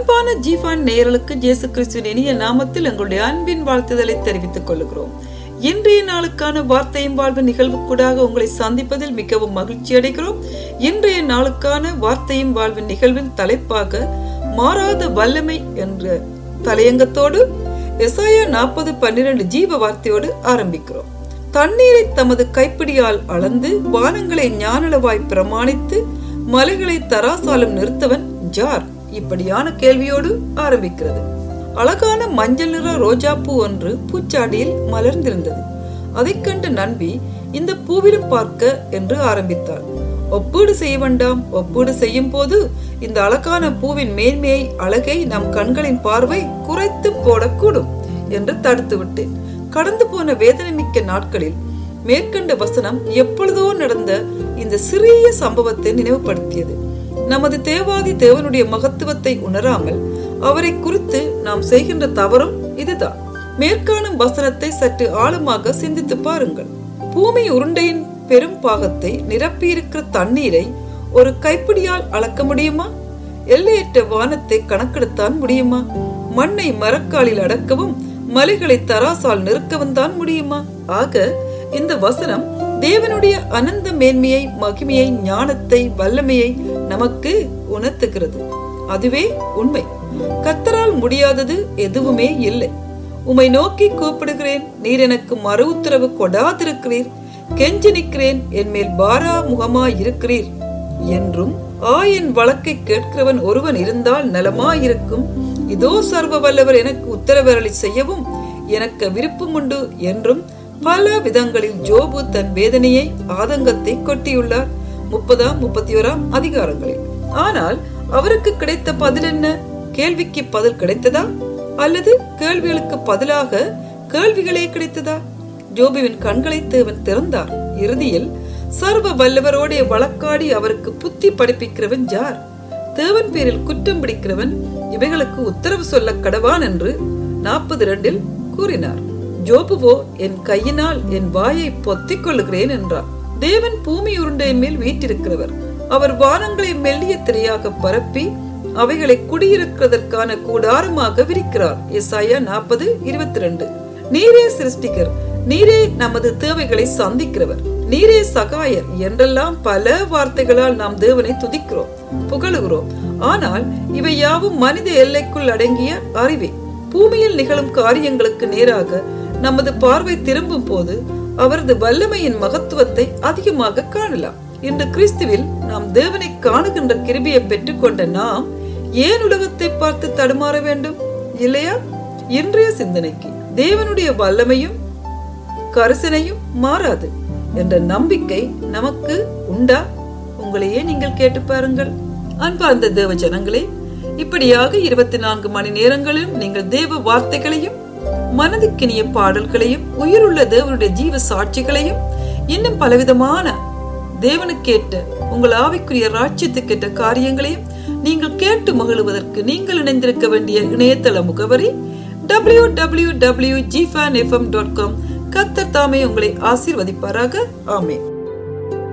அன்பான ஜீவான் நேயர்களுக்கு இயேசு கிறிஸ்துவின் இனிய நாமத்தில் எங்களுடைய அன்பின் வாழ்த்துதலை தெரிவித்துக் கொள்கிறோம் இன்றைய நாளுக்கான வார்த்தையும் வாழ்வு நிகழ்வுக்கூடாக உங்களை சந்திப்பதில் மிகவும் மகிழ்ச்சி அடைகிறோம் இன்றைய நாளுக்கான வார்த்தையும் வாழ்வு நிகழ்வின் தலைப்பாக மாறாத வல்லமை என்ற தலையங்கத்தோடு எசாயா நாற்பது பன்னிரண்டு ஜீவ வார்த்தையோடு ஆரம்பிக்கிறோம் தண்ணீரை தமது கைப்பிடியால் அளந்து வானங்களை ஞானளவாய் பிரமாணித்து மலைகளை தராசாலும் நிறுத்தவன் ஜார் இப்படியான கேள்வியோடு ஆரம்பிக்கிறது அழகான மஞ்சள் நிற ரோஜா பூ ஒன்று பூச்சாடியில் மலர்ந்திருந்தது அதைக் கண்டு நம்பி இந்த பூவிலும் பார்க்க என்று ஆரம்பித்தாள் ஒப்பீடு செய்ய வேண்டாம் ஒப்பீடு செய்யும் போது இந்த அழகான பூவின் மேன்மையை அழகை நம் கண்களின் பார்வை குறைத்து போடக்கூடும் என்று தடுத்து விட்டேன் கடந்து போன வேதனை மிக்க நாட்களில் மேற்கண்ட வசனம் எப்பொழுதோ நடந்த இந்த சிறிய சம்பவத்தை நினைவுபடுத்தியது நமது தேவாதி தேவனுடைய மகத்துவத்தை உணராமல் அவரை குறித்து நாம் செய்கின்ற தவறும் இதுதான் மேற்காணும் வசனத்தை சற்று ஆழமாக சிந்தித்து பாருங்கள் பூமி உருண்டையின் பெரும் பாகத்தை நிரப்பியிருக்கிற தண்ணீரை ஒரு கைப்பிடியால் அளக்க முடியுமா எல்லையற்ற வானத்தை கணக்கெடுத்தான் முடியுமா மண்ணை மரக்காலில் அடக்கவும் மலைகளை தராசால் நிறுக்கவும் தான் முடியுமா ஆக இந்த வசனம் தேவனுடைய அனந்த மேன்மையை மகிமையை ஞானத்தை வல்லமையை நமக்கு உணர்த்துகிறது அதுவே உண்மை கத்தரால் முடியாதது எதுவுமே இல்லை உமை நோக்கி கூப்பிடுகிறேன் நீர் எனக்கு மறு உத்தரவு கொடாதிருக்கிறீர் கெஞ்சி நிற்கிறேன் என் மேல் பாரா முகமா இருக்கிறீர் என்றும் ஆ என் வழக்கை கேட்கிறவன் ஒருவன் இருந்தால் நலமாயிருக்கும் இதோ சர்வ வல்லவர் எனக்கு உத்தரவரளி செய்யவும் எனக்கு விருப்பம் உண்டு என்றும் பல விதங்களில் ஜோபு தன் வேதனையை ஆதங்கத்தை கொட்டியுள்ளார் முப்பதாம் முப்பத்தி ஓராம் அதிகாரங்களில் ஆனால் அவருக்கு கிடைத்த பதில் என்ன கேள்விக்கு பதில் கிடைத்ததா அல்லது கேள்விகளுக்கு பதிலாக கேள்விகளே கிடைத்ததா ஜோபுவின் கண்களை தேவன் திறந்தார் இறுதியில் சர்வ வல்லவரோடைய வழக்காடி அவருக்கு புத்தி படிப்பிக்கிறவன் ஜார் தேவன் பேரில் குற்றம் பிடிக்கிறவன் இவைகளுக்கு உத்தரவு சொல்ல கடவான் என்று நாற்பது ரெண்டில் கூறினார் ஜோபுவோ என் கையினால் என் வாயை பொத்திக் கொள்ளுகிறேன் என்றார் தேவன் பூமி உருண்டையின் மேல் வீட்டிருக்கிறவர் அவர் வானங்களை மெல்லிய திரையாக பரப்பி அவைகளை குடியிருக்கிறதற்கான கூடாரமாக விரிக்கிறார் எஸ்ஐயா நாற்பது இருபத்தி ரெண்டு நீரே சிருஷ்டிகர் நீரே நமது தேவைகளை சந்திக்கிறவர் நீரே சகாயர் என்றெல்லாம் பல வார்த்தைகளால் நாம் தேவனை துதிக்கிறோம் புகழுகிறோம் ஆனால் இவை யாவும் மனித எல்லைக்குள் அடங்கிய அறிவே பூமியில் நிகழும் காரியங்களுக்கு நேராக நமது பார்வை திரும்பும் போது அவரது வல்லமையின் மகத்துவத்தை அதிகமாக காணலாம் இன்று கிறிஸ்துவில் நாம் தேவனை காணுகின்ற கிருபியை பெற்றுக்கொண்ட நாம் ஏன் உலகத்தை பார்த்து தடுமாற வேண்டும் இல்லையா இன்றைய சிந்தனைக்கு தேவனுடைய வல்லமையும் கரிசனையும் மாறாது என்ற நம்பிக்கை நமக்கு உண்டா உங்களையே நீங்கள் கேட்டு பாருங்கள் அன்பார்ந்த தேவ ஜனங்களே இப்படியாக இருபத்தி நான்கு மணி நேரங்களிலும் நீங்கள் தேவ வார்த்தைகளையும் மனதுக்கினிய பாடல்களையும் உயிருள்ள தேவனுடைய ஜீவ சாட்சிகளையும் இன்னும் பலவிதமான தேவனுக்கேற்ற உங்கள் ஆவிக்குரிய ராட்சியத்துக்கேற்ற காரியங்களையும் நீங்கள் கேட்டு மகிழுவதற்கு நீங்கள் இணைந்திருக்க வேண்டிய இணையதள முகவரி டபிள்யூ டபிள்யூ டபிள்யூ ஜிஃபேன் எஃப்எம் டாட் காம் கத்தர் தாமே உங்களை ஆசீர்வதிப்பாராக ஆமேன்